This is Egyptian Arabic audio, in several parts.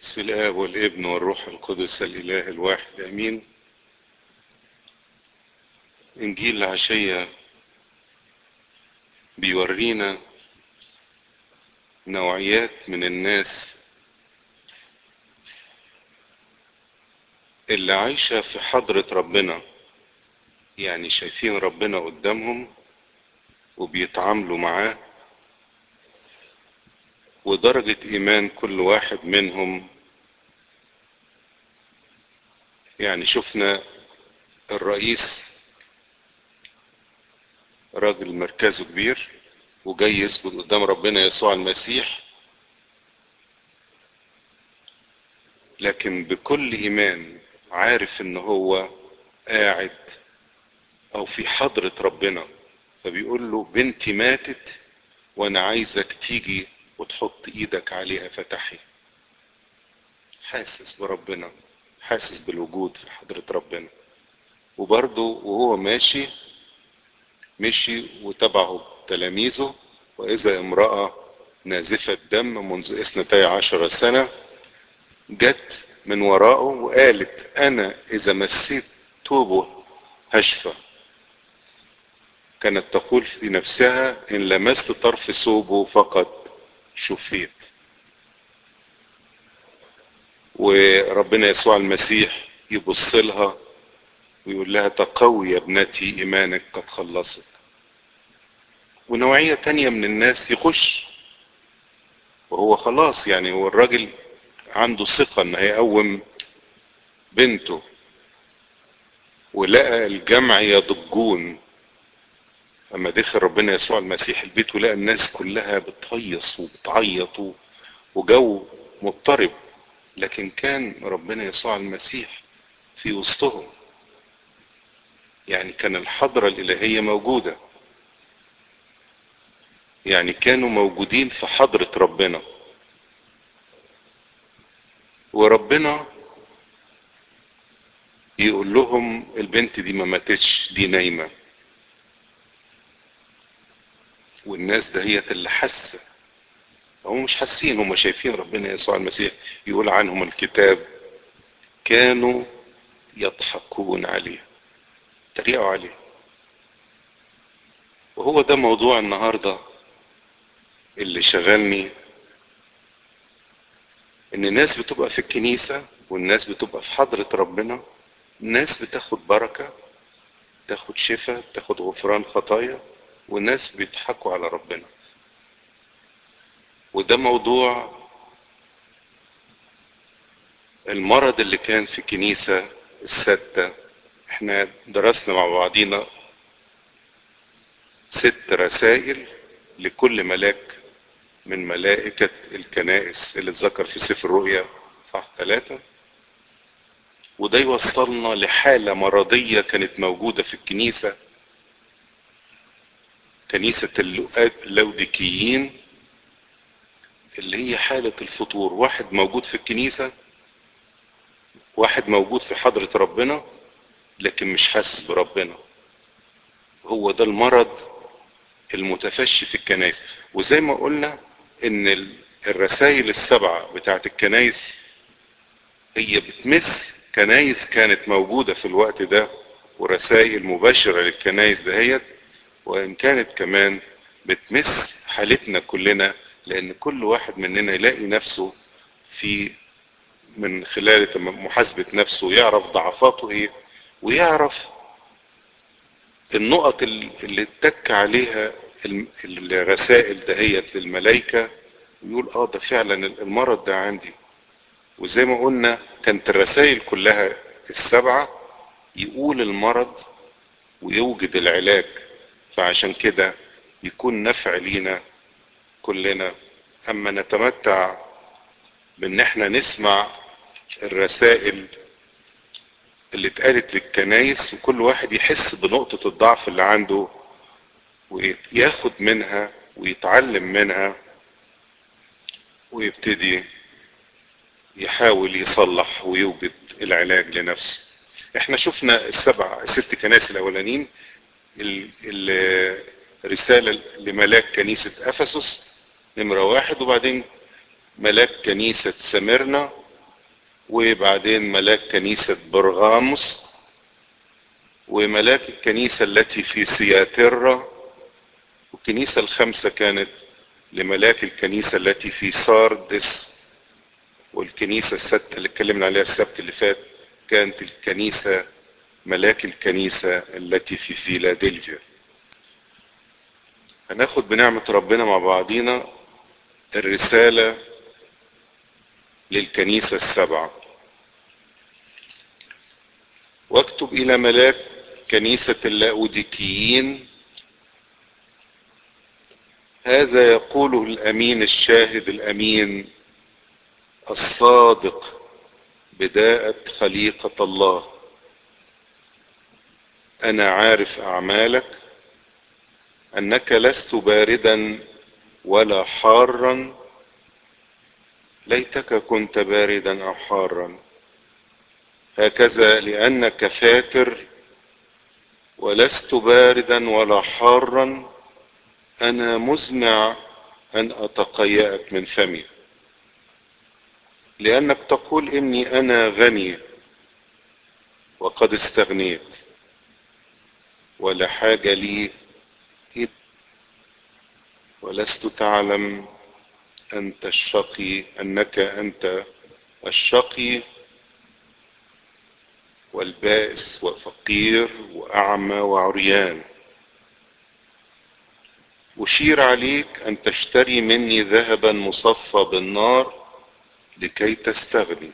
بسم الآب والابن والروح القدس الإله الواحد آمين إنجيل العشية بيورينا نوعيات من الناس اللي عايشة في حضرة ربنا يعني شايفين ربنا قدامهم وبيتعاملوا معاه ودرجة إيمان كل واحد منهم يعني شفنا الرئيس راجل مركزه كبير وجاي يثبت قدام ربنا يسوع المسيح لكن بكل إيمان عارف إن هو قاعد أو في حضرة ربنا فبيقول له بنتي ماتت وأنا عايزك تيجي وتحط إيدك عليها فتحي حاسس بربنا حاسس بالوجود في حضرة ربنا وبرضه وهو ماشي مشي وتبعه تلاميذه وإذا امرأة نازفة دم منذ اثنتي عشر سنة جت من وراءه وقالت أنا إذا مسيت توبه هشفى كانت تقول في نفسها إن لمست طرف ثوبه فقد شفيت وربنا يسوع المسيح يبص لها ويقول لها تقوي يا ابنتي إيمانك قد خلصك ونوعية تانية من الناس يخش وهو خلاص يعني هو الراجل عنده ثقة ان هيقوم بنته ولقى الجمع يضجون اما دخل ربنا يسوع المسيح البيت ولقى الناس كلها بتهيص وبتعيط وجو مضطرب لكن كان ربنا يسوع المسيح في وسطهم يعني كان الحضرة الإلهية موجودة يعني كانوا موجودين في حضرة ربنا وربنا يقول لهم البنت دي ما ماتتش دي نايمة والناس دهيت اللي حاسة هم مش حاسين هم شايفين ربنا يسوع المسيح يقول عنهم الكتاب كانوا يضحكون عليه تريقوا عليه وهو ده موضوع النهارده اللي شغلني ان الناس بتبقى في الكنيسة والناس بتبقى في حضرة ربنا الناس بتاخد بركة تاخد شفاء تاخد غفران خطايا والناس بيضحكوا على ربنا وده موضوع المرض اللي كان في الكنيسة الستة احنا درسنا مع بعضينا ست رسائل لكل ملاك من ملائكة الكنائس اللي اتذكر في سفر الرؤيا صح ثلاثة وده يوصلنا لحالة مرضية كانت موجودة في الكنيسة كنيسة اللوديكيين اللي هي حالة الفطور واحد موجود في الكنيسة واحد موجود في حضرة ربنا لكن مش حاسس بربنا هو ده المرض المتفشي في الكنائس وزي ما قلنا ان الرسائل السبعة بتاعت الكنائس هي بتمس كنايس كانت موجودة في الوقت ده ورسائل مباشرة للكنايس دهيت وإن كانت كمان بتمس حالتنا كلنا لأن كل واحد مننا يلاقي نفسه في من خلال محاسبة نفسه يعرف ضعفاته إيه ويعرف النقط اللي اتك عليها الرسائل دهيت للملائكة ويقول اه ده فعلا المرض ده عندي وزي ما قلنا كانت الرسائل كلها السبعة يقول المرض ويوجد العلاج فعشان كده يكون نفع لينا كلنا اما نتمتع بان احنا نسمع الرسائل اللي اتقالت للكنايس وكل واحد يحس بنقطة الضعف اللي عنده وياخد منها ويتعلم منها ويبتدي يحاول يصلح ويوجد العلاج لنفسه احنا شفنا السبع الست كنائس الاولانيين الرسالة لملاك كنيسة افسس نمرة واحد وبعدين ملاك كنيسة سميرنا وبعدين ملاك كنيسة برغاموس وملاك الكنيسة التي في سياترة والكنيسة الخامسة كانت لملاك الكنيسة التي في ساردس والكنيسة الستة اللي اتكلمنا عليها السبت اللي فات كانت الكنيسة ملاك الكنيسة التي في فيلادلفيا هناخد بنعمة ربنا مع بعضينا الرسالة للكنيسة السبعة واكتب إلى ملاك كنيسة اللاوديكيين هذا يقوله الأمين الشاهد الأمين الصادق بداءة خليقة الله أنا عارف أعمالك أنك لست باردا ولا حارا ليتك كنت باردا أو حارا هكذا لأنك فاتر ولست باردا ولا حارا أنا مزمع أن أتقيأك من فمي لأنك تقول إني أنا غني وقد استغنيت ولا حاجة لي ولست تعلم أنت الشقي أنك أنت الشقي والبائس وفقير وأعمى وعريان أشير عليك أن تشتري مني ذهبا مصفى بالنار لكي تستغني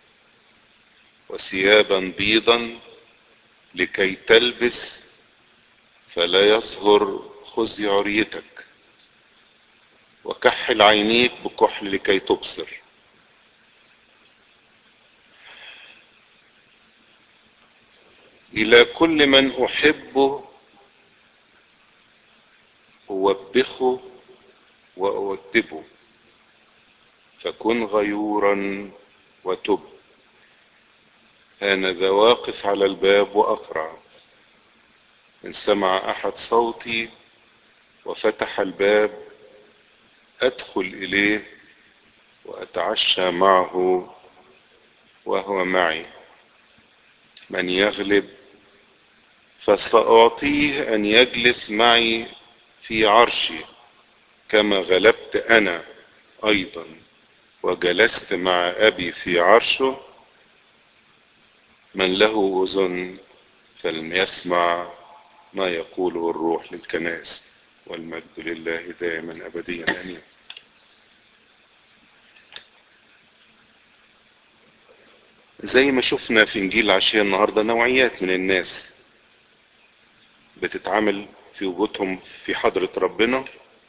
وثيابا بيضا لكي تلبس فلا يظهر خزي عريتك وكحل عينيك بكحل لكي تبصر إلى كل من أحبه أوبخه وأؤدبه فكن غيورا وتب هانذا واقف على الباب وأقرع إن سمع أحد صوتي وفتح الباب أدخل إليه وأتعشى معه وهو معي من يغلب فسأعطيه أن يجلس معي في عرشي كما غلبت أنا أيضا وجلست مع أبي في عرشه من له أذن فليسمع ما يقوله الروح للكنائس والمجد لله دائما أبديا آمين زي ما شفنا في إنجيل العشية النهاردة نوعيات من الناس بتتعامل في وجودهم في حضرة ربنا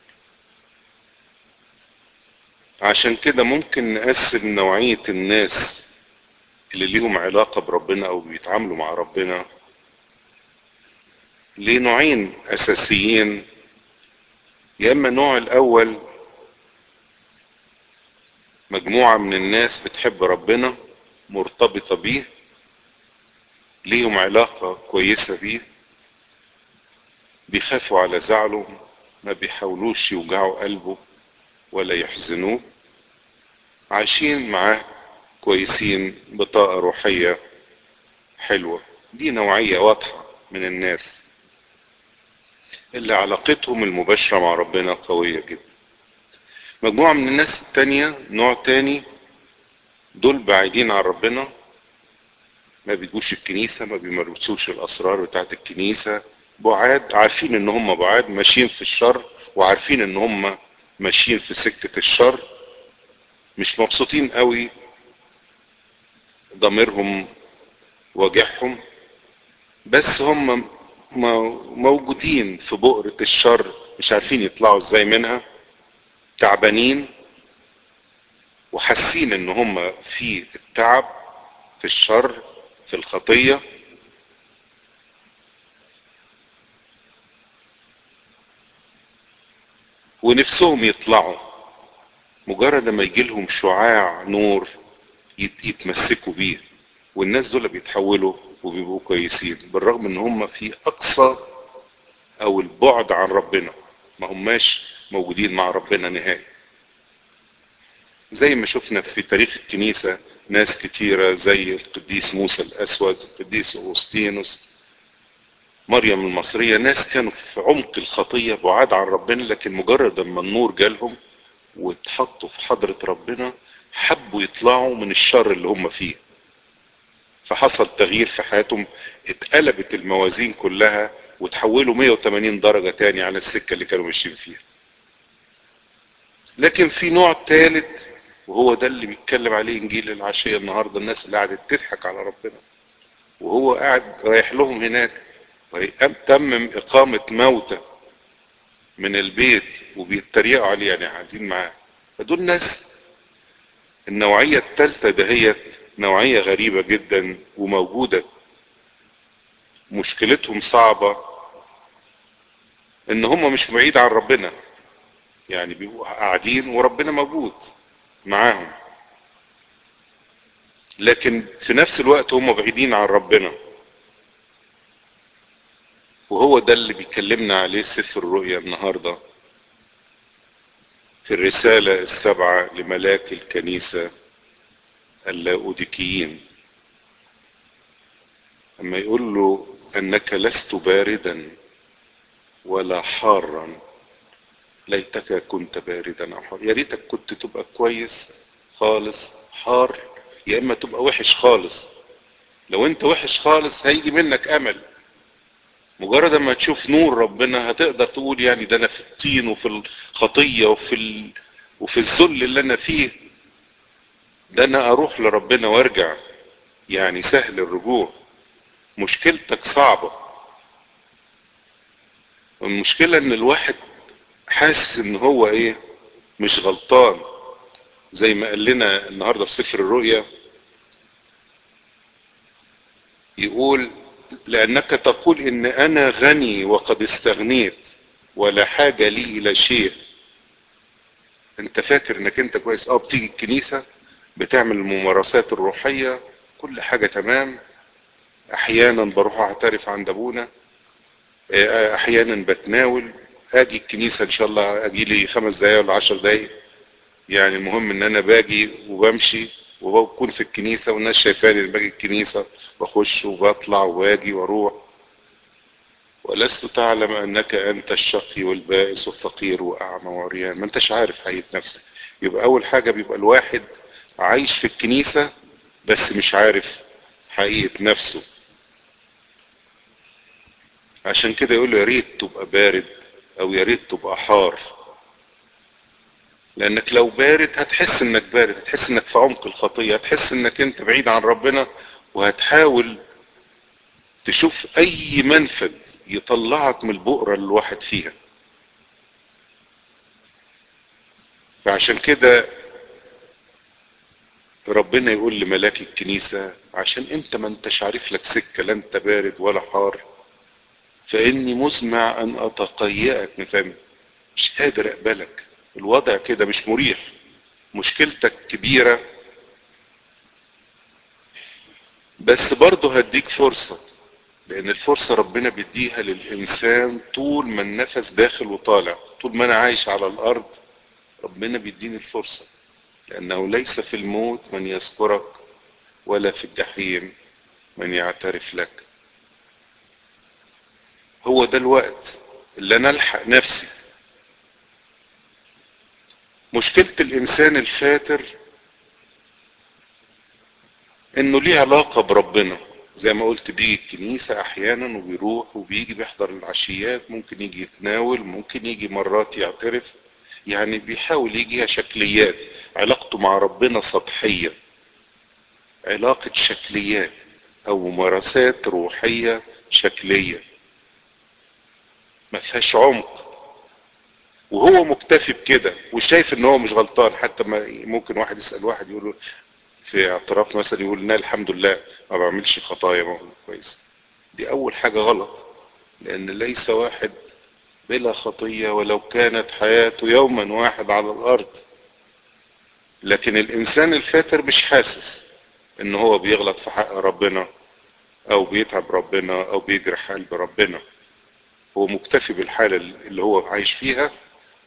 عشان كده ممكن نقسم نوعية الناس اللي ليهم علاقة بربنا أو بيتعاملوا مع ربنا لنوعين أساسيين يا إما النوع الأول مجموعة من الناس بتحب ربنا مرتبطة بيه ليهم علاقة كويسة بيه بيخافوا على زعله ما بيحاولوش يوجعوا قلبه ولا يحزنوه عايشين معاه كويسين بطاقة روحية حلوة دي نوعية واضحة من الناس اللي علاقتهم المباشرة مع ربنا قوية جدا مجموعة من الناس التانية نوع تاني دول بعيدين عن ربنا ما بيجوش الكنيسة ما بيمارسوش الأسرار بتاعت الكنيسة بعاد عارفين ان هم بعاد ماشيين في الشر وعارفين ان هم ماشيين في سكة الشر مش مبسوطين قوي ضميرهم واجعهم بس هم موجودين في بؤرة الشر مش عارفين يطلعوا ازاي منها تعبانين وحاسين ان هم في التعب في الشر في الخطيه ونفسهم يطلعوا مجرد ما يجي لهم شعاع نور يتمسكوا بيه والناس دول بيتحولوا وبيبقوا كويسين بالرغم ان هم في اقصى او البعد عن ربنا ما هماش موجودين مع ربنا نهائي زي ما شفنا في تاريخ الكنيسة ناس كتيرة زي القديس موسى الأسود القديس أغسطينوس مريم المصرية ناس كانوا في عمق الخطية بعاد عن ربنا لكن مجرد ما النور جالهم واتحطوا في حضرة ربنا حبوا يطلعوا من الشر اللي هم فيه فحصل تغيير في حياتهم اتقلبت الموازين كلها وتحولوا 180 درجة تاني على السكة اللي كانوا ماشيين فيها لكن في نوع ثالث وهو ده اللي بيتكلم عليه انجيل العشية النهاردة الناس اللي قعدت تضحك على ربنا وهو قاعد رايح لهم هناك تمم إقامة موتى من البيت وبيتريقوا عليه يعني عايزين معاه فدول ناس النوعية الثالثة دهيت نوعية غريبة جدا وموجودة مشكلتهم صعبة ان هم مش بعيد عن ربنا يعني بيبقوا قاعدين وربنا موجود معاهم لكن في نفس الوقت هم بعيدين عن ربنا وهو ده اللي بيكلمنا عليه سفر الرؤيا النهارده في الرسالة السبعة لملاك الكنيسة اللاوديكيين أما يقول له أنك لست باردا ولا حارا ليتك كنت باردا أو حار يا ريتك كنت تبقى كويس خالص حار يا إما تبقى وحش خالص لو أنت وحش خالص هيجي منك أمل مجرد ما تشوف نور ربنا هتقدر تقول يعني ده انا في الطين وفي الخطيه وفي ال... وفي الذل اللي انا فيه ده انا اروح لربنا وارجع يعني سهل الرجوع مشكلتك صعبه المشكله ان الواحد حاسس ان هو ايه مش غلطان زي ما قال لنا النهارده في سفر الرؤيا يقول لأنك تقول إن أنا غني وقد استغنيت ولا حاجة لي إلى شيء أنت فاكر إنك أنت كويس أه بتيجي الكنيسة بتعمل الممارسات الروحية كل حاجة تمام أحيانا بروح أعترف عند أبونا أحيانا بتناول أجي الكنيسة إن شاء الله أجي لي خمس دقايق ولا عشر دقايق يعني المهم إن أنا باجي وبمشي وبكون في الكنيسة والناس شايفاني إن باجي الكنيسة بخش وبطلع واجي واروح ولست تعلم انك انت الشقي والبائس والفقير واعمى وعريان ما انتش عارف حقيقه نفسك يبقى اول حاجه بيبقى الواحد عايش في الكنيسه بس مش عارف حقيقه نفسه عشان كده يقول له يا ريت تبقى بارد او يا ريت تبقى حار لانك لو بارد هتحس انك بارد هتحس انك في عمق الخطيه هتحس انك انت بعيد عن ربنا وهتحاول تشوف اي منفذ يطلعك من البؤرة اللي الواحد فيها فعشان كده ربنا يقول لملاك الكنيسة عشان انت ما انتش عارف لك سكة لا انت بارد ولا حار فاني مزمع ان اتقيأك مثلا مش قادر اقبلك الوضع كده مش مريح مشكلتك كبيره بس برضه هديك فرصة لأن الفرصة ربنا بيديها للإنسان طول ما النفس داخل وطالع طول ما أنا عايش على الأرض ربنا بيديني الفرصة لأنه ليس في الموت من يذكرك ولا في الجحيم من يعترف لك هو ده الوقت اللي أنا ألحق نفسي مشكلة الإنسان الفاتر انه ليه علاقة بربنا زي ما قلت بيجي الكنيسة احيانا وبيروح وبيجي بيحضر العشيات ممكن يجي يتناول ممكن يجي مرات يعترف يعني بيحاول يجيها شكليات علاقته مع ربنا سطحية علاقة شكليات او ممارسات روحية شكلية ما فيهاش عمق وهو مكتفي بكده وشايف ان هو مش غلطان حتى ما ممكن واحد يسأل واحد يقول له في اعتراف مثلا يقول لنا الحمد لله ما بعملش خطايا ما كويس دي اول حاجة غلط لان ليس واحد بلا خطية ولو كانت حياته يوما واحد على الارض لكن الانسان الفاتر مش حاسس ان هو بيغلط في حق ربنا او بيتعب ربنا او بيجرح قلب ربنا هو مكتفي بالحالة اللي هو عايش فيها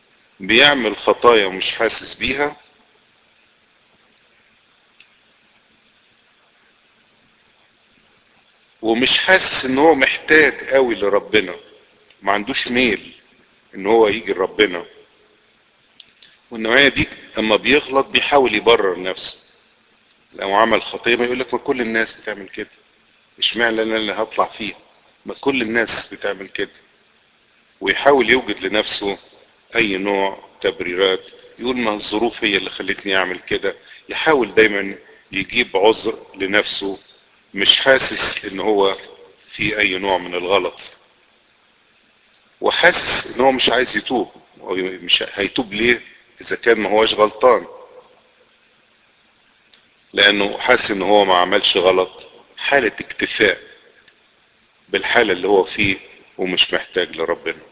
بيعمل خطايا ومش حاسس بيها ومش حاسس ان هو محتاج قوي لربنا ما عندوش ميل ان هو يجي لربنا والنوعية دي اما بيغلط بيحاول يبرر نفسه لو عمل خطية ما يقولك ما كل الناس بتعمل كده اشمعنى انا اللي هطلع فيها ما كل الناس بتعمل كده ويحاول يوجد لنفسه اي نوع تبريرات يقول ما الظروف هي اللي خلتني اعمل كده يحاول دايما يجيب عذر لنفسه مش حاسس ان هو في اي نوع من الغلط وحاسس ان هو مش عايز يتوب مش هيتوب ليه اذا كان ما هوش غلطان لانه حاسس ان هو ما عملش غلط حالة اكتفاء بالحالة اللي هو فيه ومش محتاج لربنا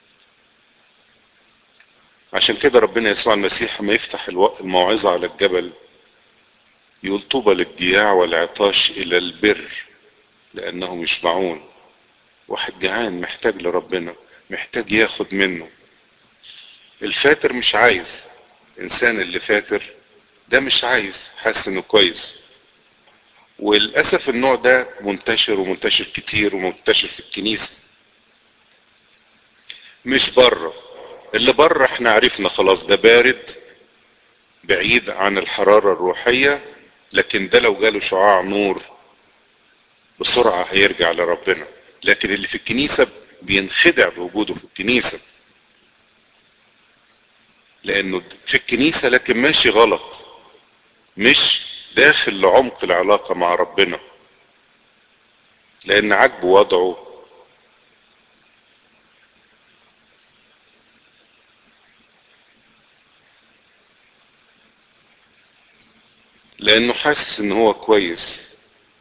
عشان كده ربنا يسوع المسيح ما يفتح الموعظة على الجبل يقول طوبى للجياع والعطاش الى البر لانهم يشبعون واحد جعان محتاج لربنا محتاج ياخد منه الفاتر مش عايز الانسان اللي فاتر ده مش عايز حاسس انه كويس وللاسف النوع ده منتشر ومنتشر كتير ومنتشر في الكنيسه مش بره اللي بره احنا عرفنا خلاص ده بارد بعيد عن الحراره الروحيه لكن ده لو جاله شعاع نور بسرعه هيرجع لربنا لكن اللي في الكنيسه بينخدع بوجوده في الكنيسه لانه في الكنيسه لكن ماشي غلط مش داخل لعمق العلاقه مع ربنا لان عاجبه وضعه لانه حاسس ان هو كويس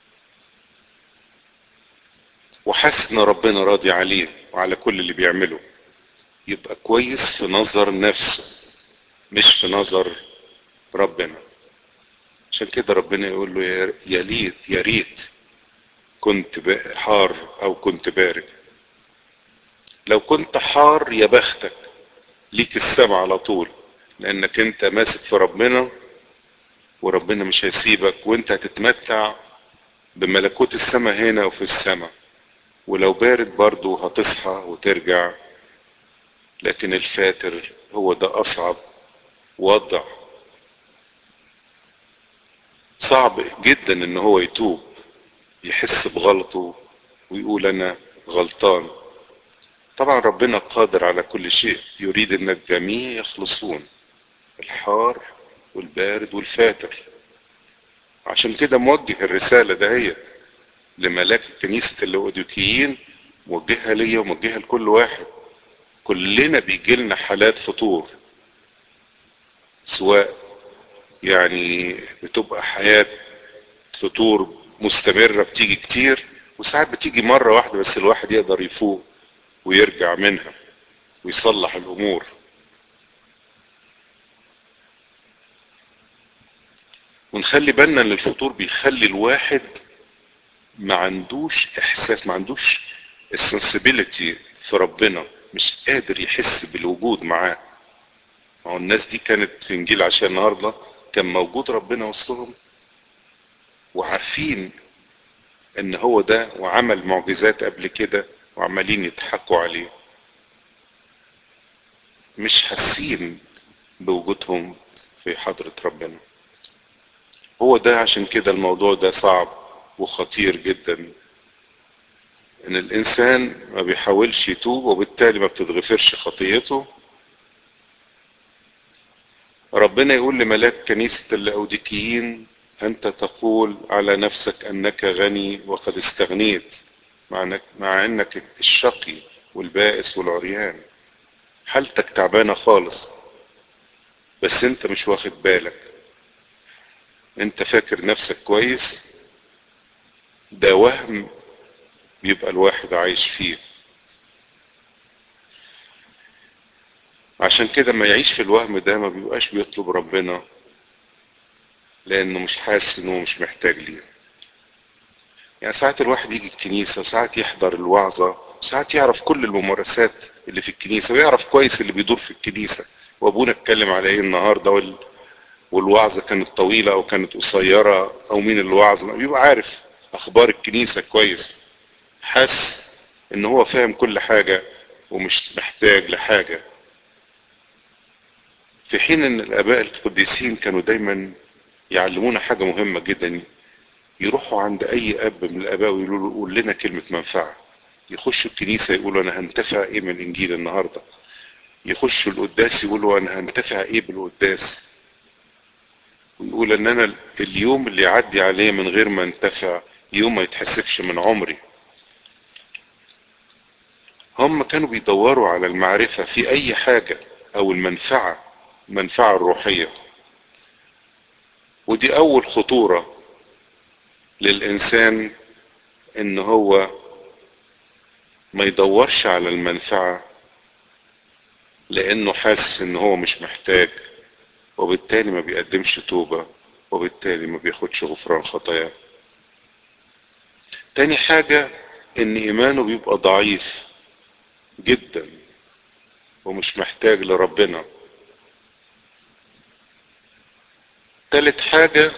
وحاسس ان ربنا راضي عليه وعلى كل اللي بيعمله يبقى كويس في نظر نفسه مش في نظر ربنا عشان كده ربنا يقول له يا ليت يا ريت كنت حار او كنت بارد لو كنت حار يا بختك ليك السما على طول لانك انت ماسك في ربنا وربنا مش هيسيبك وانت هتتمتع بملكوت السما هنا وفي السما ولو بارد برضه هتصحى وترجع لكن الفاتر هو ده اصعب وضع صعب جدا ان هو يتوب يحس بغلطه ويقول انا غلطان طبعا ربنا قادر على كل شيء يريد ان الجميع يخلصون الحار والبارد والفاتر عشان كده موجه الرسالة دهيت لملاك كنيسة اللودوكيين موجهها ليا وموجهها لكل واحد كلنا بيجي لنا حالات فطور سواء يعني بتبقى حياة فطور مستمرة بتيجي كتير وساعات بتيجي مرة واحدة بس الواحد يقدر يفوق ويرجع منها ويصلح الأمور ونخلي بالنا ان الفطور بيخلي الواحد ما عندوش احساس ما عندوش السنسبيليتي في ربنا مش قادر يحس بالوجود معاه ما هو الناس دي كانت في انجيل عشان النهارده كان موجود ربنا وسطهم وعارفين ان هو ده وعمل معجزات قبل كده وعمالين يضحكوا عليه مش حاسين بوجودهم في حضرة ربنا هو ده عشان كده الموضوع ده صعب وخطير جدا ان الانسان ما بيحاولش يتوب وبالتالي ما بتتغفرش خطيته ربنا يقول لملاك كنيسة اللاوديكيين انت تقول على نفسك انك غني وقد استغنيت مع انك, مع انك الشقي والبائس والعريان حالتك تعبانة خالص بس انت مش واخد بالك انت فاكر نفسك كويس ده وهم بيبقى الواحد عايش فيه عشان كده ما يعيش في الوهم ده ما بيبقاش بيطلب ربنا لانه مش حاسس انه مش محتاج ليه يعني ساعات الواحد يجي الكنيسة وساعات يحضر الوعظة وساعات يعرف كل الممارسات اللي في الكنيسة ويعرف كويس اللي بيدور في الكنيسة وابونا اتكلم على ايه النهاردة وال... والوعظة كانت طويلة او كانت قصيرة او مين اللي وعظ بيبقى عارف اخبار الكنيسة كويس حس ان هو فاهم كل حاجة ومش محتاج لحاجة في حين ان الاباء القديسين كانوا دايما يعلمونا حاجة مهمة جدا يروحوا عند اي اب من الاباء ويقولوا له قول لنا كلمة منفعة يخشوا الكنيسة يقولوا انا هنتفع ايه من الانجيل النهاردة يخشوا القداس يقولوا انا هنتفع ايه بالقداس ويقول ان انا اليوم اللي يعدي عليه من غير ما انتفع يوم ما يتحسبش من عمري هم كانوا بيدوروا على المعرفة في اي حاجة او المنفعة المنفعة الروحية ودي اول خطورة للانسان ان هو ما يدورش على المنفعة لانه حاسس ان هو مش محتاج وبالتالي ما بيقدمش توبة وبالتالي ما بياخدش غفران خطاياه تاني حاجة ان ايمانه بيبقى ضعيف جدا ومش محتاج لربنا تالت حاجة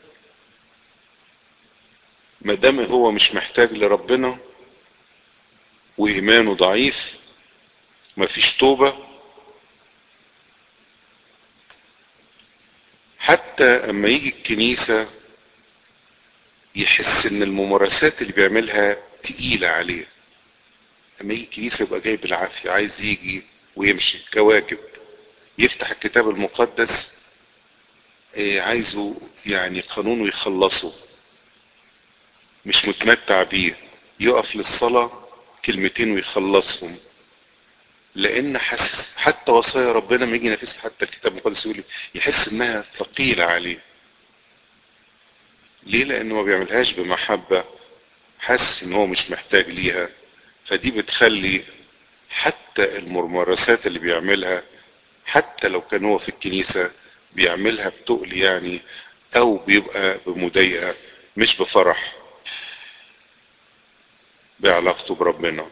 ما دام هو مش محتاج لربنا وايمانه ضعيف مفيش توبة حتى اما يجي الكنيسة يحس ان الممارسات اللي بيعملها تقيلة عليه اما يجي الكنيسة يبقى جاي بالعافية عايز يجي ويمشي كواجب يفتح الكتاب المقدس عايزه يعني قانون يخلصه مش متمتع بيه يقف للصلاة كلمتين ويخلصهم لان حاسس حتى وصايا ربنا ما يجي ينافسها حتى الكتاب المقدس يقول يحس انها ثقيلة عليه ليه لانه ما بيعملهاش بمحبة حاسس ان هو مش محتاج ليها فدي بتخلي حتى الممارسات اللي بيعملها حتى لو كان هو في الكنيسة بيعملها بتقل يعني او بيبقى بمضايقة مش بفرح بعلاقته بربنا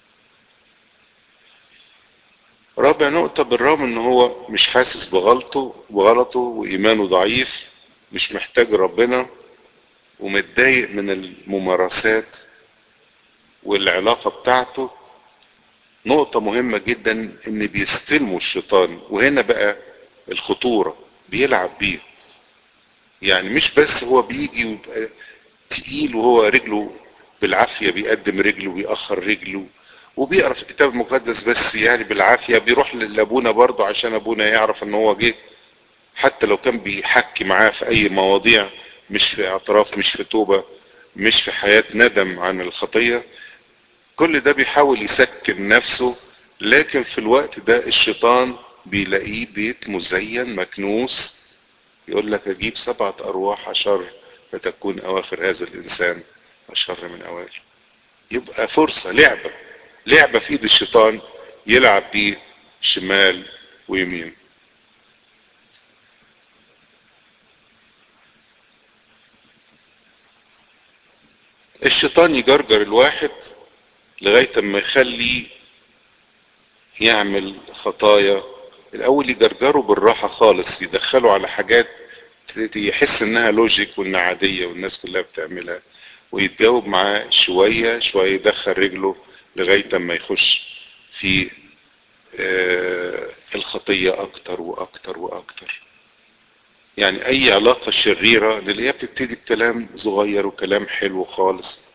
رابع نقطة بالرغم ان هو مش حاسس بغلطه بغلطه وايمانه ضعيف مش محتاج ربنا ومتضايق من الممارسات والعلاقة بتاعته نقطة مهمة جدا ان بيستلموا الشيطان وهنا بقى الخطورة بيلعب بيه يعني مش بس هو بيجي ويبقى تقيل وهو رجله بالعافية بيقدم رجله ويأخر رجله وبيقرا في الكتاب المقدس بس يعني بالعافية بيروح لابونا برضه عشان ابونا يعرف ان هو جه حتى لو كان بيحكي معاه في اي مواضيع مش في اعتراف مش في توبة مش في حياة ندم عن الخطية كل ده بيحاول يسكن نفسه لكن في الوقت ده الشيطان بيلاقيه بيت مزين مكنوس يقول لك اجيب سبعة ارواح اشر فتكون اواخر هذا الانسان اشر من اوائله يبقى فرصة لعبة لعبة في ايد الشيطان يلعب بيه شمال ويمين الشيطان يجرجر الواحد لغاية ما يخلي يعمل خطايا الاول يجرجره بالراحة خالص يدخله على حاجات يحس انها لوجيك وانها عادية والناس كلها بتعملها ويتجاوب معاه شوية شوية يدخل رجله لغاية ما يخش في آه الخطية اكتر واكتر واكتر يعني اي علاقة شريرة نلاقيها بتبتدي بكلام صغير وكلام حلو خالص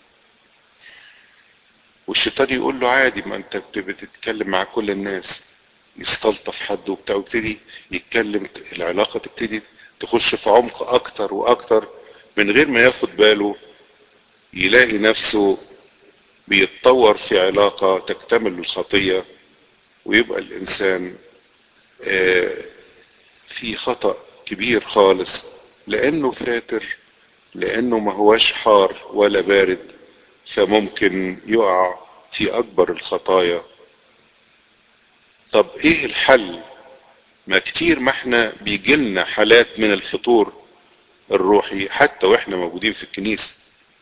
والشيطان يقول له عادي ما انت بتتكلم مع كل الناس يستلطف حد وبتاع ويبتدي يتكلم العلاقة تبتدي تخش في عمق اكتر واكتر من غير ما ياخد باله يلاقي نفسه بيتطور في علاقة تكتمل الخطية ويبقى الانسان في خطأ كبير خالص لانه فاتر لانه ما هواش حار ولا بارد فممكن يقع في اكبر الخطايا طب ايه الحل ما كتير ما احنا بيجيلنا حالات من الفطور الروحي حتى واحنا موجودين في الكنيسة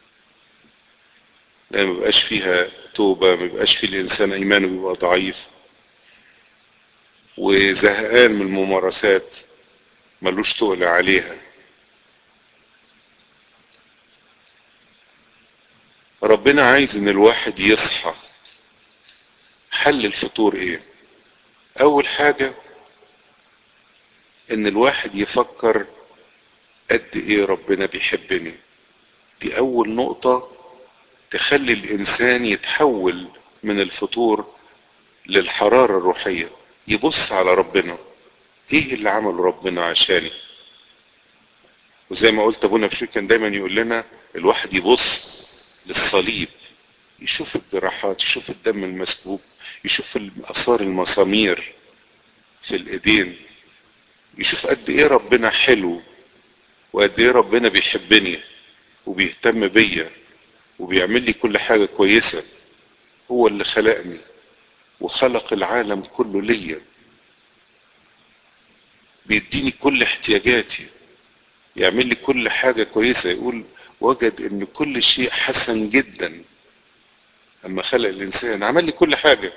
لان ما بيبقاش فيها توبة ما بيبقاش في الانسان ايمانه بيبقى ضعيف وزهقان من الممارسات ملوش تقل عليها ربنا عايز ان الواحد يصحى حل الفطور ايه اول حاجة ان الواحد يفكر قد ايه ربنا بيحبني دي اول نقطة تخلي الانسان يتحول من الفطور للحرارة الروحية يبص على ربنا ايه اللي عمله ربنا عشاني وزي ما قلت ابونا بشوي كان دايما يقول لنا الواحد يبص للصليب يشوف الجراحات يشوف الدم المسكوب يشوف اثار المسامير في الايدين يشوف قد ايه ربنا حلو وقد ايه ربنا بيحبني وبيهتم بيا وبيعمل لي كل حاجة كويسة هو اللي خلقني وخلق العالم كله ليا بيديني كل احتياجاتي يعمل لي كل حاجة كويسة يقول وجد ان كل شيء حسن جدا اما خلق الانسان عمل لي كل حاجة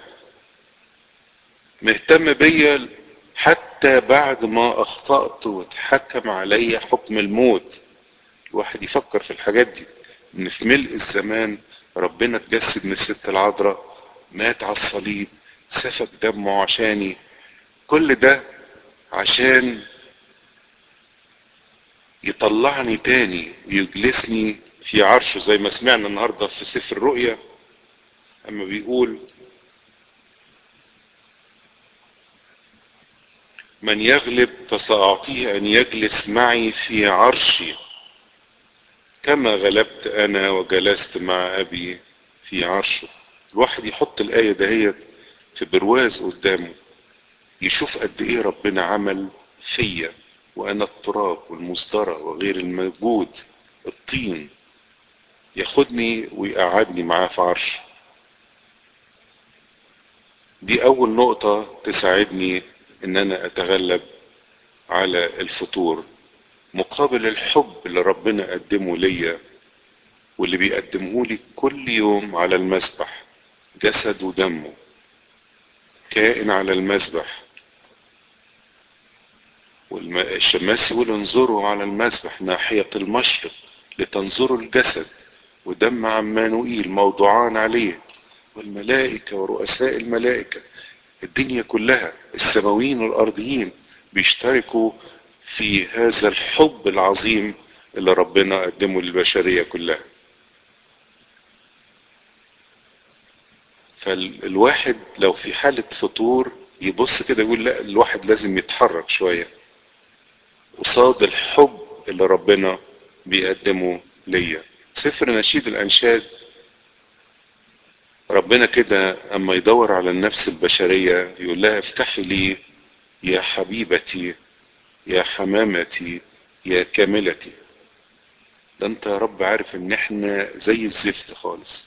مهتم بيا حتى بعد ما اخطأت واتحكم علي حكم الموت الواحد يفكر في الحاجات دي ان في ملء الزمان ربنا اتجسد من الست العذراء مات على الصليب سفك دمه عشاني كل ده عشان يطلعني تاني ويجلسني في عرشه زي ما سمعنا النهارده في سفر الرؤيا اما بيقول من يغلب فسأعطيه أن يجلس معي في عرشي كما غلبت أنا وجلست مع أبي في عرشه الواحد يحط الآية دهيت في برواز قدامه يشوف قد إيه ربنا عمل فيا وأنا التراب والمصدرة وغير الموجود الطين ياخدني ويقعدني معاه في عرشه دي أول نقطة تساعدني إن أنا أتغلب على الفتور مقابل الحب اللي ربنا قدمه ليا واللي بيقدمه لي كل يوم على المسبح جسد ودمه كائن على المسبح والشماس يقول انظروا على المسبح ناحية المشرق لتنظروا الجسد ودم عمانوئيل موضوعان عليه والملائكة ورؤساء الملائكة الدنيا كلها السماويين والأرضيين بيشتركوا في هذا الحب العظيم اللي ربنا قدمه للبشرية كلها فالواحد لو في حالة فطور يبص كده يقول لا الواحد لازم يتحرك شوية قصاد الحب اللي ربنا بيقدمه ليا سفر نشيد الأنشاد ربنا كده أما يدور على النفس البشرية يقول لها افتحي لي يا حبيبتي يا حمامتي يا كاملتي ده انت يا رب عارف ان احنا زي الزفت خالص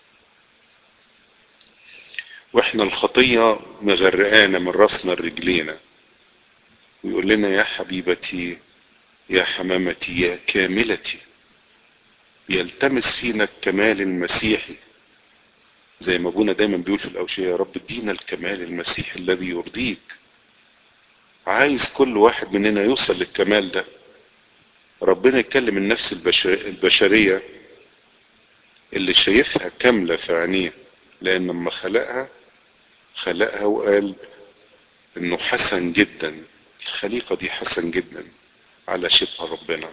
واحنا الخطية مغرقانا من راسنا لرجلينا ويقول لنا يا حبيبتي يا حمامتي يا كاملتي يلتمس فينا الكمال المسيحي زي ما ابونا دايما بيقول في الاوشيه يا رب ادينا الكمال المسيحي الذي يرضيك عايز كل واحد مننا يوصل للكمال ده ربنا يتكلم النفس البشر البشرية اللي شايفها كاملة في عينيه لأن لما خلقها خلقها وقال إنه حسن جدا الخليقة دي حسن جدا على شبه ربنا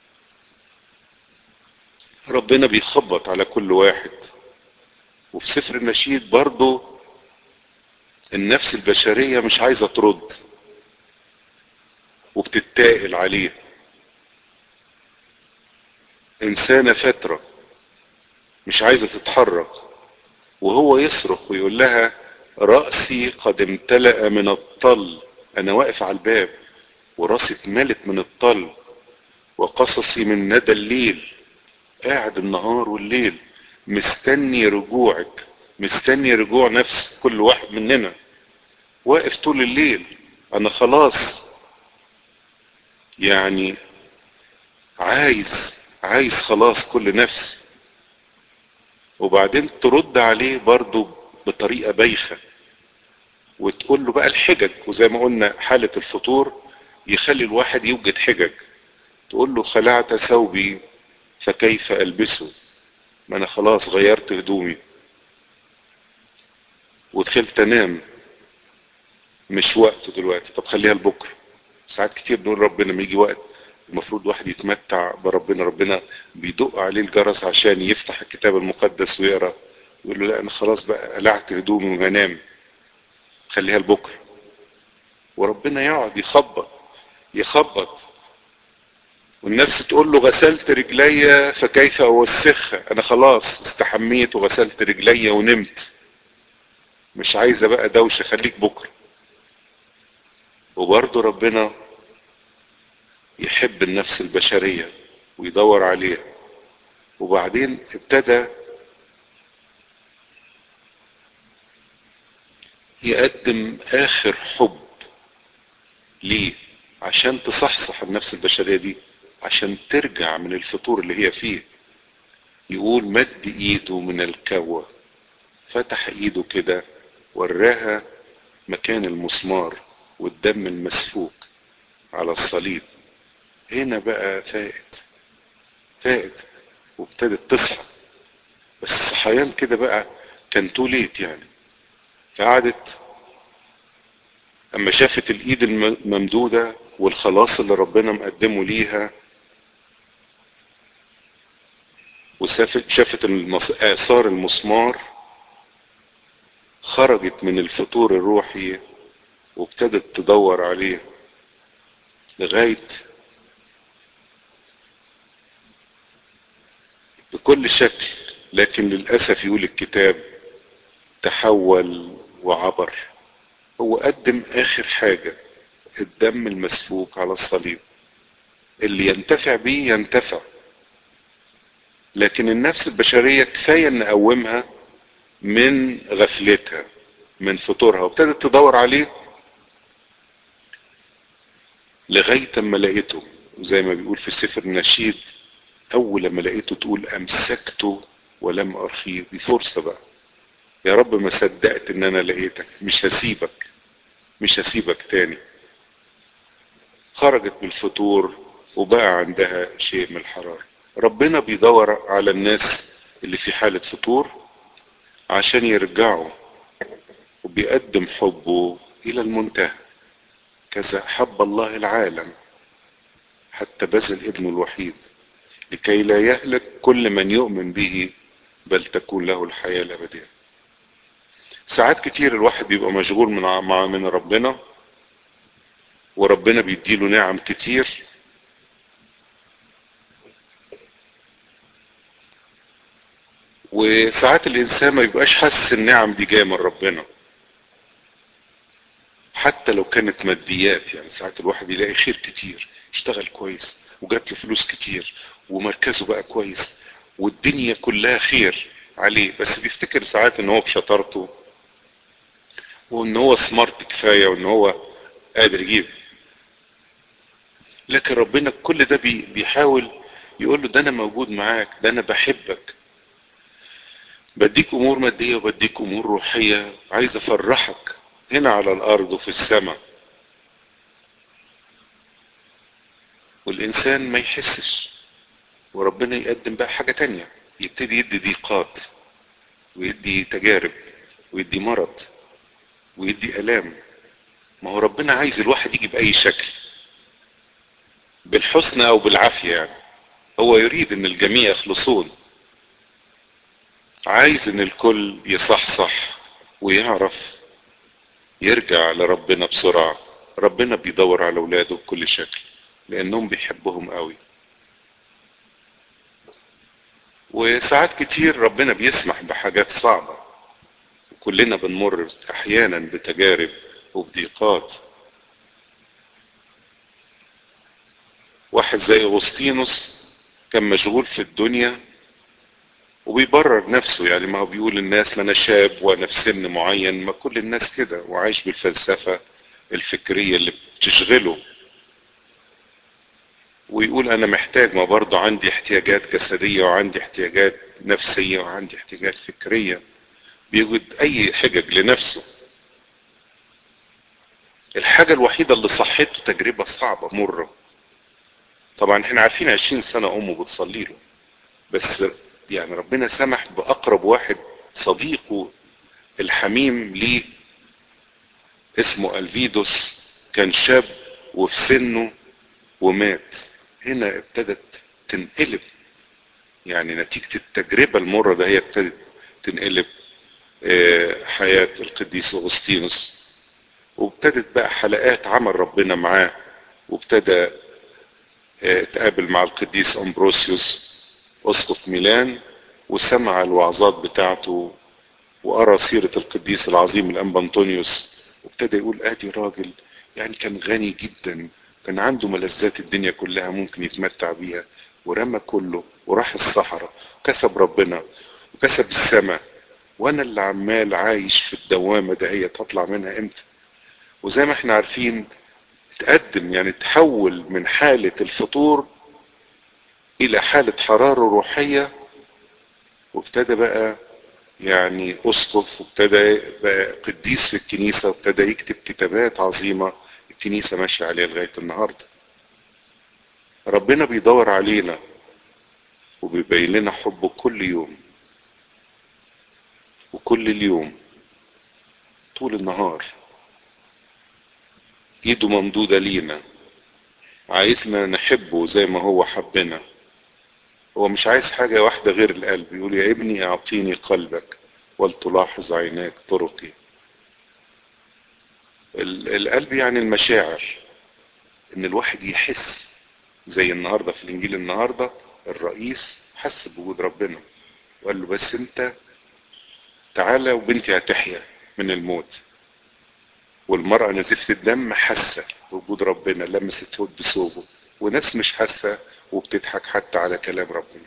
ربنا بيخبط على كل واحد وفي سفر النشيد برضه النفس البشرية مش عايزة ترد وبتتائل عليه إنسانة فترة مش عايزة تتحرك وهو يصرخ ويقول لها رأسي قد امتلأ من الطل أنا واقف على الباب وراسي اتملت من الطل وقصصي من ندى الليل قاعد النهار والليل مستني رجوعك مستني رجوع نفس كل واحد مننا واقف طول الليل انا خلاص يعني عايز عايز خلاص كل نفس وبعدين ترد عليه برضه بطريقة بايخة وتقول له بقى الحجج وزي ما قلنا حالة الفطور يخلي الواحد يوجد حجج تقول له خلعت ثوبي فكيف ألبسه ما انا خلاص غيرت هدومي ودخلت انام مش وقته دلوقتي طب خليها لبكره ساعات كتير نقول ربنا لما يجي وقت المفروض واحد يتمتع بربنا ربنا بيدق عليه الجرس عشان يفتح الكتاب المقدس ويقرا يقول له لا انا خلاص بقى قلعت هدومي وهنام خليها لبكره وربنا يقعد يخبط يخبط والنفس تقول له غسلت رجلي فكيف اوسخها انا خلاص استحميت وغسلت رجلي ونمت مش عايزه بقى دوشه خليك بكره وبرضه ربنا يحب النفس البشريه ويدور عليها وبعدين ابتدى يقدم اخر حب ليه عشان تصحصح النفس البشريه دي عشان ترجع من الفطور اللي هي فيه يقول مد ايده من الكوة فتح ايده كده وراها مكان المسمار والدم المسفوك على الصليب هنا بقى فائت فائت وابتدت تصحى بس الصحيان كده بقى كان توليت يعني فقعدت اما شافت الايد الممدوده والخلاص اللي ربنا مقدمه ليها وشافت شافت اثار المسمار خرجت من الفطور الروحي وابتدت تدور عليه لغايه بكل شكل لكن للاسف يقول الكتاب تحول وعبر هو قدم اخر حاجه الدم المسفوك على الصليب اللي ينتفع بيه ينتفع لكن النفس البشرية كفاية نقومها من غفلتها من فطورها وابتدت تدور عليه لغاية ما لقيته زي ما بيقول في سفر النشيد أول ما لقيته تقول أمسكته ولم أرخيه دي فرصة بقى يا رب ما صدقت إن أنا لقيتك مش هسيبك مش هسيبك تاني خرجت من الفطور وبقى عندها شيء من الحرارة ربنا بيدور على الناس اللي في حالة فطور عشان يرجعوا وبيقدم حبه إلى المنتهى كذا حب الله العالم حتى بذل ابنه الوحيد لكي لا يهلك كل من يؤمن به بل تكون له الحياة الأبدية ساعات كتير الواحد بيبقى مشغول من مع من ربنا وربنا بيديله نعم كتير وساعات الانسان ما يبقاش حاسس النعم دي جايه من ربنا حتى لو كانت ماديات يعني ساعات الواحد يلاقي خير كتير اشتغل كويس وجات له فلوس كتير ومركزه بقى كويس والدنيا كلها خير عليه بس بيفتكر ساعات ان هو بشطارته وان هو سمارت كفايه وان هو قادر يجيب لكن ربنا كل ده بي بيحاول يقول له ده انا موجود معاك ده انا بحبك بديك امور ماديه وبديك امور روحيه عايز افرحك هنا على الارض وفي السماء والانسان ما يحسش وربنا يقدم بقى حاجه تانية يبتدي يدي ضيقات ويدي تجارب ويدي مرض ويدي الام ما هو ربنا عايز الواحد يجي باي شكل بالحسن او بالعافيه يعني هو يريد ان الجميع يخلصون عايز ان الكل يصحصح ويعرف يرجع لربنا بسرعة ربنا بيدور على اولاده بكل شكل لانهم بيحبهم قوي وساعات كتير ربنا بيسمح بحاجات صعبة كلنا بنمر احيانا بتجارب وبضيقات واحد زي اغسطينوس كان مشغول في الدنيا وبيبرر نفسه يعني ما هو بيقول للناس ما انا شاب وانا في سن معين ما كل الناس كده وعايش بالفلسفة الفكرية اللي بتشغله ويقول انا محتاج ما برضه عندي احتياجات جسدية وعندي احتياجات نفسية وعندي احتياجات فكرية بيوجد اي حجج لنفسه الحاجة الوحيدة اللي صحته تجربة صعبة مرة طبعا احنا عارفين عشرين سنة امه بتصلي له بس يعني ربنا سمح بأقرب واحد صديقه الحميم ليه اسمه الفيدوس كان شاب وفي سنه ومات هنا ابتدت تنقلب يعني نتيجة التجربة المرة ده هي ابتدت تنقلب حياة القديس أغسطينوس وابتدت بقى حلقات عمل ربنا معاه وابتدى اتقابل مع القديس أمبروسيوس أسقف ميلان وسمع الوعظات بتاعته وقرا سيرة القديس العظيم الأنبا أنطونيوس وابتدى يقول ادي راجل يعني كان غني جدا كان عنده ملذات الدنيا كلها ممكن يتمتع بيها ورمى كله وراح الصحراء كسب ربنا وكسب السماء وانا اللي عمال عايش في الدوامة ده هي تطلع منها امتى وزي ما احنا عارفين تقدم يعني تحول من حالة الفطور الى حالة حرارة روحية وابتدى بقى يعني اسقف وابتدى بقى قديس في الكنيسة وابتدى يكتب كتابات عظيمة الكنيسة ماشية عليها لغاية النهاردة ربنا بيدور علينا وبيبين لنا حبه كل يوم وكل اليوم طول النهار ايده ممدودة لينا عايزنا نحبه زي ما هو حبنا هو مش عايز حاجة واحدة غير القلب يقول يا ابني اعطيني قلبك ولتلاحظ عيناك طرقي القلب يعني المشاعر ان الواحد يحس زي النهاردة في الانجيل النهاردة الرئيس حس بوجود ربنا وقال له بس انت تعالى وبنتي هتحيا من الموت والمرأة نزفت الدم حاسة بوجود ربنا لمست هود بثوبه وناس مش حاسة وبتضحك حتى على كلام ربنا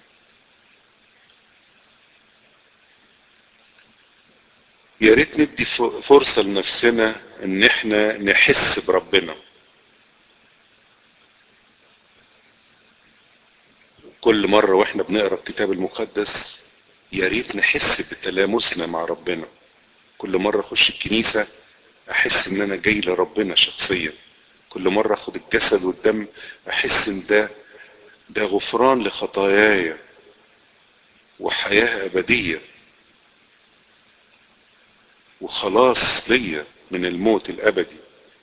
يا ريت ندي فرصة لنفسنا ان احنا نحس بربنا كل مرة واحنا بنقرا الكتاب المقدس يا ريت نحس بتلامسنا مع ربنا كل مرة اخش الكنيسة احس ان انا جاي لربنا شخصيا كل مرة اخد الجسد والدم احس ان ده ده غفران لخطاياي وحياة ابدية وخلاص ليا من الموت الابدي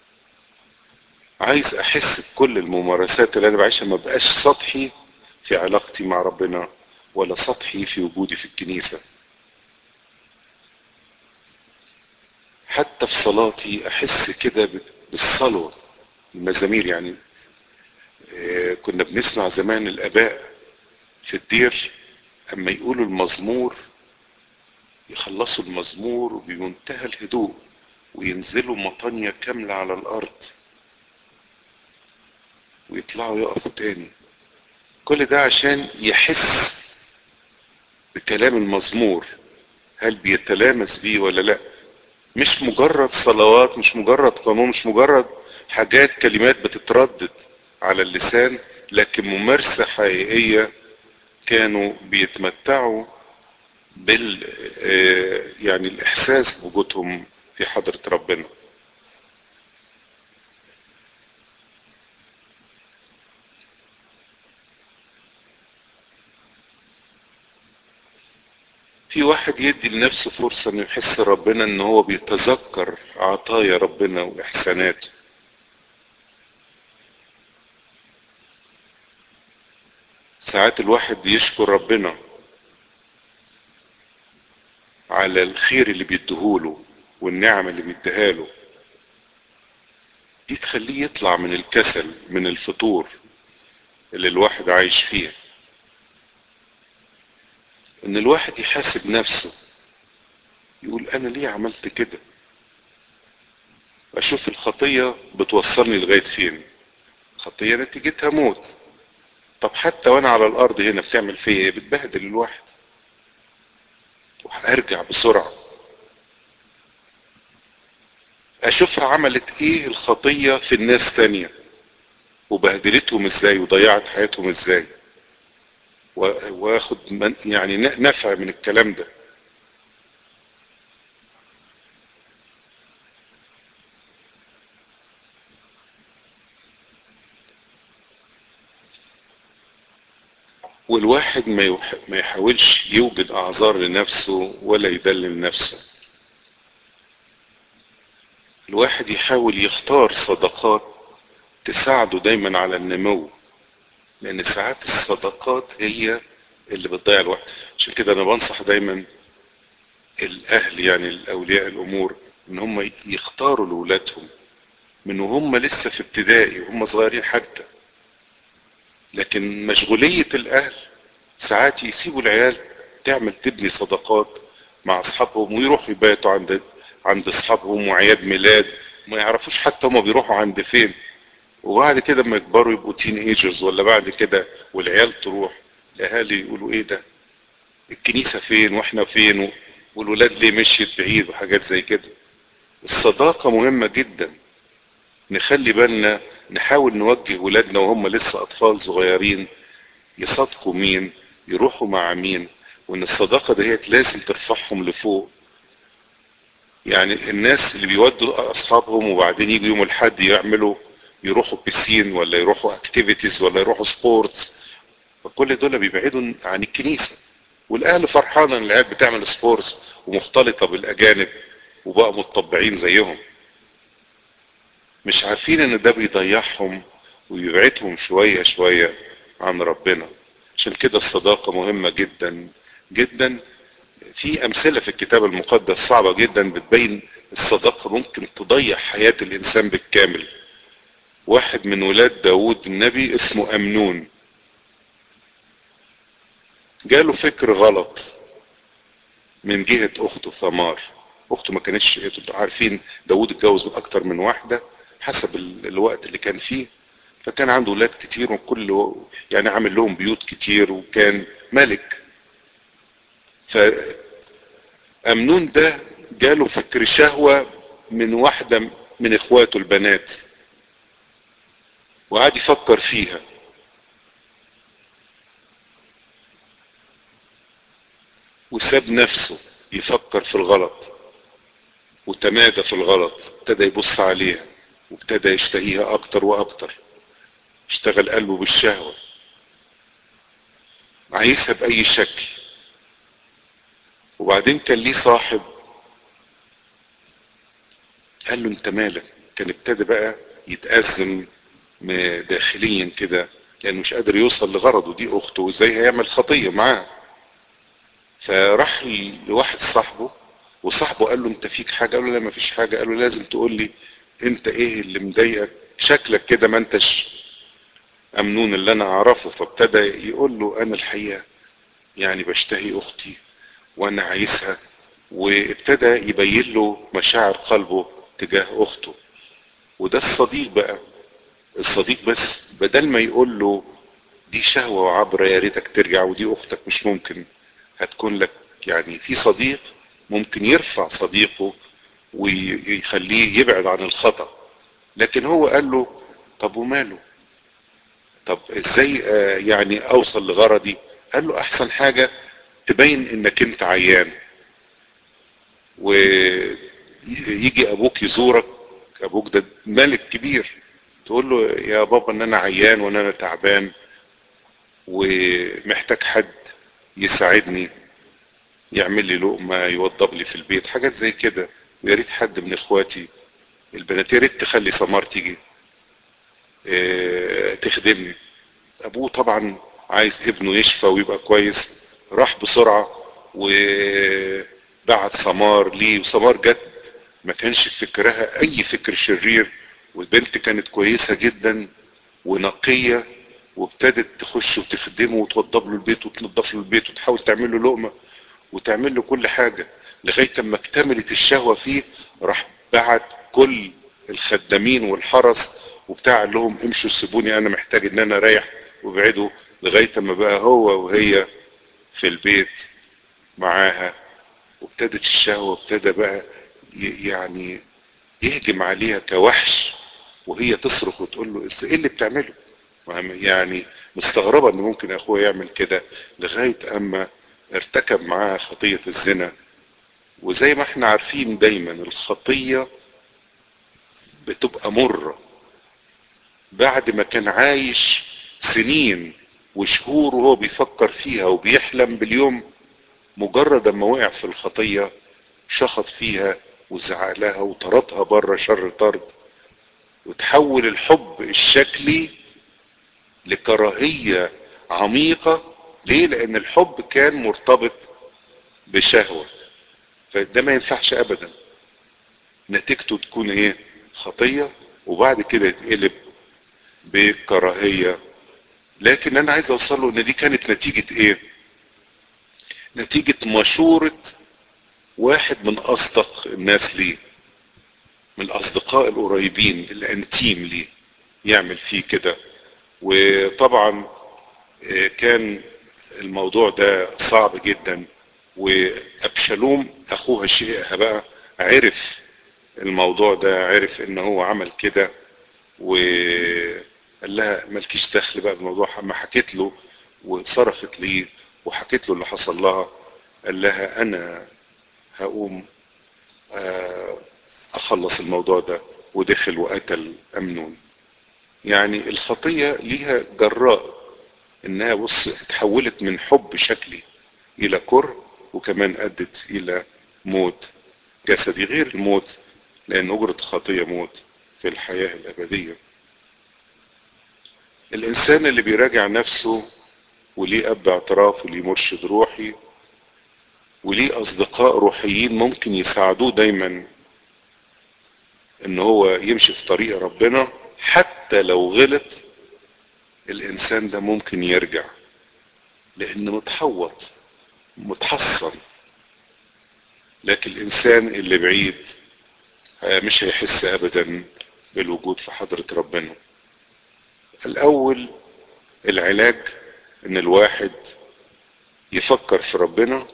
عايز احس بكل الممارسات اللي انا بعيشها ما بقاش سطحي في علاقتي مع ربنا ولا سطحي في وجودي في الكنيسة حتى في صلاتي احس كده بالصلوة المزامير يعني كنا بنسمع زمان الاباء في الدير اما يقولوا المزمور يخلصوا المزمور بمنتهى الهدوء وينزلوا مطانية كاملة على الأرض ويطلعوا يقفوا تاني كل ده عشان يحس بكلام المزمور هل بيتلامس بيه ولا لا مش مجرد صلوات مش مجرد قانون مش مجرد حاجات كلمات بتتردد على اللسان لكن ممارسة حقيقية كانوا بيتمتعوا بال يعني الاحساس بوجودهم في حضرة ربنا في واحد يدي لنفسه فرصة انه يحس ربنا ان هو بيتذكر عطايا ربنا واحساناته ساعات الواحد بيشكر ربنا على الخير اللي بيديهوله والنعم اللي بيديها له دي تخليه يطلع من الكسل من الفطور اللي الواحد عايش فيه ان الواحد يحاسب نفسه يقول انا ليه عملت كده اشوف الخطية بتوصلني لغاية فين خطية نتيجتها موت طب حتى وانا على الارض هنا بتعمل فيا ايه بتبهدل الواحد وهرجع بسرعة اشوفها عملت ايه الخطية في الناس تانية وبهدلتهم ازاي وضيعت حياتهم ازاي واخد من يعني نفع من الكلام ده والواحد ما, يح... ما يحاولش يوجد اعذار لنفسه ولا يدلل نفسه الواحد يحاول يختار صداقات تساعده دايما على النمو لان ساعات الصداقات هي اللي بتضيع الوقت عشان كده انا بنصح دايما الاهل يعني الاولياء الامور ان هم يختاروا لاولادهم من وهم لسه في ابتدائي وهم صغيرين حتى لكن مشغولية الاهل ساعات يسيبوا العيال تعمل تبني صداقات مع اصحابهم ويروحوا يباتوا عند عند اصحابهم وعياد ميلاد ما يعرفوش حتى هما بيروحوا عند فين وبعد كده لما يكبروا يبقوا تين ايجرز ولا بعد كده والعيال تروح الاهالي يقولوا ايه ده الكنيسة فين واحنا فين والولاد ليه مشيت بعيد وحاجات زي كده الصداقة مهمة جدا نخلي بالنا نحاول نوجه ولادنا وهم لسه اطفال صغيرين يصادقوا مين يروحوا مع مين وان الصداقة دهيت لازم ترفعهم لفوق يعني الناس اللي بيودوا اصحابهم وبعدين يجوا يوم الحد يعملوا يروحوا بيسين ولا يروحوا اكتيفيتيز ولا يروحوا سبورتس فكل دول بيبعدوا عن الكنيسة والاهل فرحانة ان العيال بتعمل سبورتس ومختلطة بالاجانب وبقوا متطبعين زيهم مش عارفين ان ده بيضيعهم ويبعدهم شوية شوية عن ربنا عشان كده الصداقة مهمة جدا جدا في امثلة في الكتاب المقدس صعبة جدا بتبين الصداقة ممكن تضيع حياة الانسان بالكامل واحد من ولاد داود النبي اسمه امنون جاله فكر غلط من جهة اخته ثمار اخته ما كانتش عارفين داود اتجوز اكتر من واحدة حسب الوقت اللي كان فيه فكان عنده ولاد كتير وكل يعني عامل لهم بيوت كتير وكان ملك فأمنون ده جاله فكر شهوة من واحدة من اخواته البنات وقعد يفكر فيها وساب نفسه يفكر في الغلط وتمادى في الغلط ابتدى يبص عليها وابتدى يشتهيها اكتر واكتر اشتغل قلبه بالشهوة عايزها بأي شكل وبعدين كان ليه صاحب قال له انت مالك كان ابتدى بقى يتأزم داخليا كده لانه مش قادر يوصل لغرضه دي اخته وازاي هيعمل خطية معاه فراح لواحد صاحبه وصاحبه قال له انت فيك حاجة قال له لا ما فيش حاجة قال له لازم تقول لي انت ايه اللي مضايقك شكلك كده ما انتش امنون اللي انا اعرفه فابتدى يقول له انا الحقيقة يعني بشتهي اختي وانا عايزها وابتدى يبين له مشاعر قلبه تجاه اخته وده الصديق بقى الصديق بس بدل ما يقول له دي شهوة وعبرة يا ريتك ترجع ودي اختك مش ممكن هتكون لك يعني في صديق ممكن يرفع صديقه ويخليه يبعد عن الخطأ لكن هو قال له طب وماله طب ازاي يعني اوصل لغرضي قال له احسن حاجة تبين انك انت عيان ويجي ابوك يزورك ابوك ده ملك كبير تقول له يا بابا ان انا عيان وان انا تعبان ومحتاج حد يساعدني يعمل لي لقمة يوضب لي في البيت حاجات زي كده ويا ريت حد من اخواتي البنات يا ريت تخلي سمار تيجي اه تخدمني ابوه طبعا عايز ابنه يشفى ويبقى كويس راح بسرعة وبعت سمار ليه وسمار جت ما كانش في فكرها اي فكر شرير والبنت كانت كويسة جدا ونقية وابتدت تخش وتخدمه وتوضب له البيت وتنظف له البيت وتحاول تعمل له لقمة وتعمل له كل حاجة لغاية اما اكتملت الشهوة فيه راح بعت كل الخدامين والحرس وبتاع قال لهم امشوا سيبوني انا محتاج ان انا اريح وابعدوا لغاية اما بقى هو وهي في البيت معاها وابتدت الشهوة وابتدى بقى يعني يهجم عليها كوحش وهي تصرخ وتقول له ايه اللي بتعمله يعني مستغربة ان ممكن اخوها يعمل كده لغاية اما ارتكب معاها خطية الزنا وزي ما احنا عارفين دايما الخطية بتبقى مرة بعد ما كان عايش سنين وشهور وهو بيفكر فيها وبيحلم باليوم مجرد اما وقع في الخطية شخط فيها وزعلها وطردها بره شر طرد وتحول الحب الشكلي لكراهية عميقة ليه؟ لأن الحب كان مرتبط بشهوة فده ما ينفعش أبدا نتيجته تكون إيه؟ خطية وبعد كده يتقلب بكراهية لكن أنا عايز أوصل له إن دي كانت نتيجة إيه؟ نتيجة مشورة واحد من أصدق الناس ليه من الأصدقاء القريبين الأنتيم ليه يعمل فيه كده وطبعا كان الموضوع ده صعب جدا وأبشالوم أخوها شيئها بقى عرف الموضوع ده عرف إن هو عمل كده وقال لها مالكيش دخل بقى بالموضوع ما حكيت له وصرخت ليه وحكيت له اللي حصل لها قال لها أنا هقوم أخلص الموضوع ده ودخل وقتل أمنون يعني الخطية ليها جراء انها بص اتحولت من حب شكلي الى كره وكمان ادت الى موت جسدي غير الموت لان اجرة الخطية موت في الحياة الابدية الانسان اللي بيراجع نفسه وليه اب اعتراف وليه مرشد روحي وليه اصدقاء روحيين ممكن يساعدوه دايما ان هو يمشي في طريق ربنا حتى لو غلط الانسان ده ممكن يرجع لانه متحوط متحصن لكن الانسان اللي بعيد مش هيحس ابدا بالوجود في حضرة ربنا الاول العلاج ان الواحد يفكر في ربنا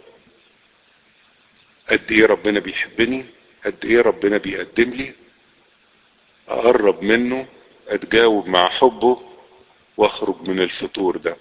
قد ايه ربنا بيحبني قد ايه ربنا بيقدم لي اقرب منه اتجاوب مع حبه واخرج من الفتور ده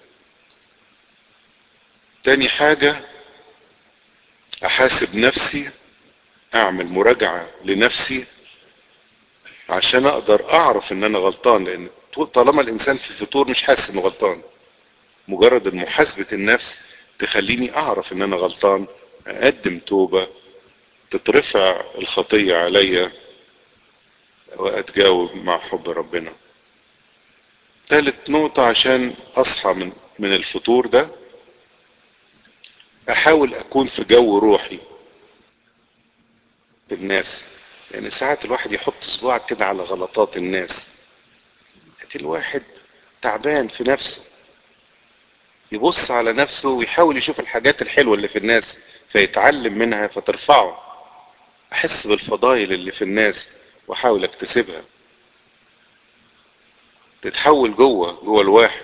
تاني حاجة احاسب نفسي اعمل مراجعة لنفسي عشان اقدر اعرف ان انا غلطان لان طالما الانسان في فتور مش حاسس انه غلطان مجرد محاسبة النفس تخليني اعرف ان انا غلطان اقدم توبة تترفع الخطية عليا واتجاوب مع حب ربنا ثالث نقطة عشان اصحى من من الفطور ده احاول اكون في جو روحي الناس لان يعني ساعات الواحد يحط صباعك كده على غلطات الناس لكن الواحد تعبان في نفسه يبص على نفسه ويحاول يشوف الحاجات الحلوة اللي في الناس فيتعلم منها فترفعه احس بالفضائل اللي في الناس واحاول اكتسبها تتحول جوه جوه الواحد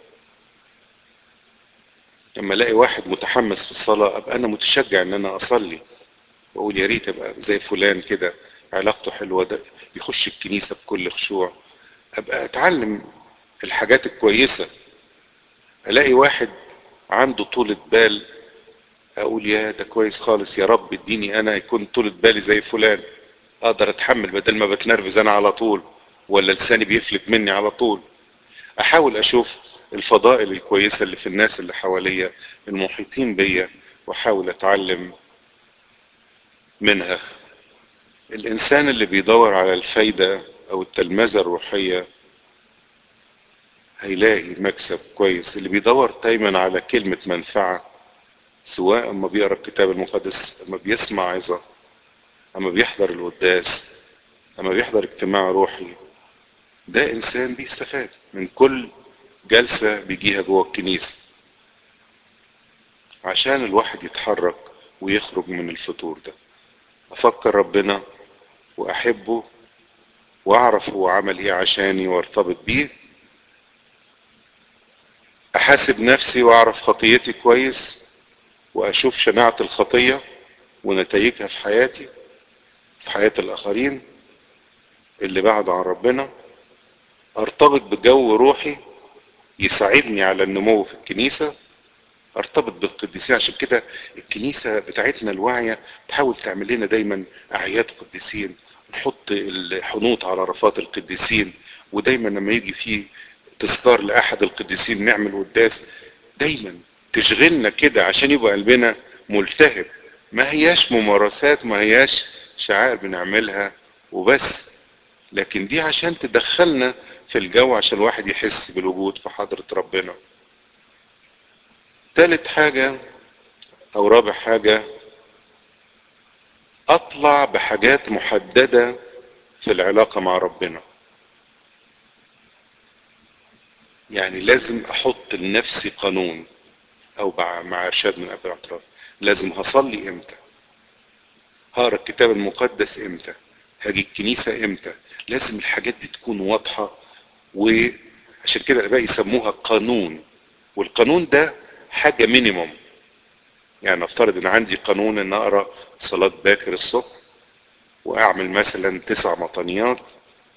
لما الاقي واحد متحمس في الصلاة ابقى انا متشجع ان انا اصلي واقول يا ريت ابقى زي فلان كده علاقته حلوة ده بيخش الكنيسة بكل خشوع ابقى اتعلم الحاجات الكويسة الاقي واحد عنده طولة بال اقول يا ده كويس خالص يا رب اديني انا يكون طولة بالي زي فلان اقدر اتحمل بدل ما بتنرفز انا على طول ولا لساني بيفلت مني على طول احاول اشوف الفضائل الكويسة اللي في الناس اللي حواليا المحيطين بيا واحاول اتعلم منها الانسان اللي بيدور على الفايدة او التلمذة الروحية هيلاقي مكسب كويس اللي بيدور دايما على كلمة منفعة سواء اما بيقرا الكتاب المقدس اما بيسمع عظة اما بيحضر القداس اما بيحضر اجتماع روحي ده انسان بيستفاد من كل جلسة بيجيها جوه الكنيسة عشان الواحد يتحرك ويخرج من الفطور ده افكر ربنا واحبه واعرف هو عمل ايه عشاني وارتبط بيه احاسب نفسي واعرف خطيتي كويس واشوف شناعة الخطية ونتائجها في حياتي في حياة الاخرين اللي بعد عن ربنا ارتبط بجو روحي يساعدني على النمو في الكنيسة ارتبط بالقديسين عشان كده الكنيسة بتاعتنا الواعية تحاول تعمل لنا دايما اعياد قديسين نحط الحنوط على رفات القديسين ودايما لما يجي فيه تذكار لاحد القديسين نعمل قداس دايما تشغلنا كده عشان يبقى قلبنا ملتهب ما هياش ممارسات ما هياش شعائر بنعملها وبس لكن دي عشان تدخلنا في الجو عشان الواحد يحس بالوجود في حضرة ربنا تالت حاجة او رابع حاجة اطلع بحاجات محددة في العلاقة مع ربنا يعني لازم احط لنفسي قانون او مع ارشاد من اب الاعتراف لازم هصلي امتى هقرا الكتاب المقدس امتى هاجي الكنيسة امتى لازم الحاجات دي تكون واضحة وعشان كده الاباء يسموها قانون والقانون ده حاجة مينيموم يعني افترض ان عندي قانون ان اقرا صلاة باكر الصبح واعمل مثلا تسع مطنيات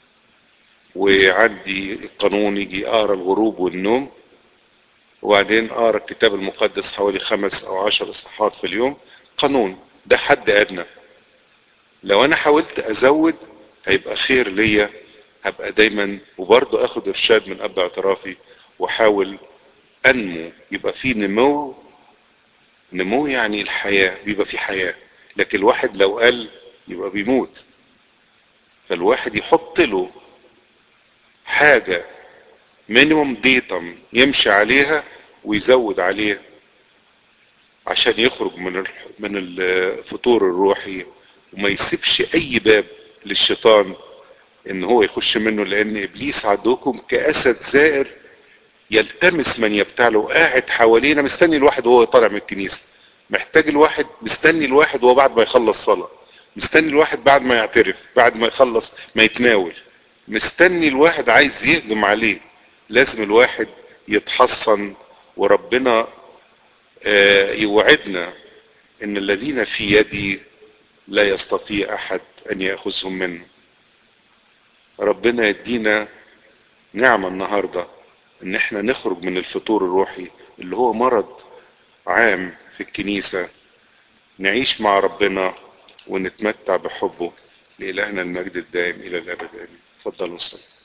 وعندي القانون يجي اقرا الغروب والنوم وبعدين اقرا الكتاب المقدس حوالي خمس او عشر اصحاحات في اليوم قانون ده حد ادنى لو انا حاولت ازود هيبقى خير ليا هبقى دايما وبرضه اخد ارشاد من اب اعترافي واحاول انمو يبقى في نمو نمو يعني الحياة بيبقى في حياة لكن الواحد لو قال يبقى بيموت فالواحد يحط له حاجة مينيموم ديتم يمشي عليها ويزود عليها عشان يخرج من من الفطور الروحي وما يسيبش اي باب للشيطان ان هو يخش منه لان ابليس عدوكم كاسد زائر يلتمس من يبتعله قاعد حوالينا مستني الواحد وهو طالع من الكنيسه محتاج الواحد مستني الواحد وهو بعد ما يخلص صلاه مستني الواحد بعد ما يعترف بعد ما يخلص ما يتناول مستني الواحد عايز يهجم عليه لازم الواحد يتحصن وربنا يوعدنا ان الذين في يدي لا يستطيع احد ان ياخذهم منه ربنا يدينا نعمه النهارده ان احنا نخرج من الفطور الروحي اللي هو مرض عام في الكنيسه نعيش مع ربنا ونتمتع بحبه لإلهنا المجد الدائم إلى الأبد آمين تفضلوا صلوا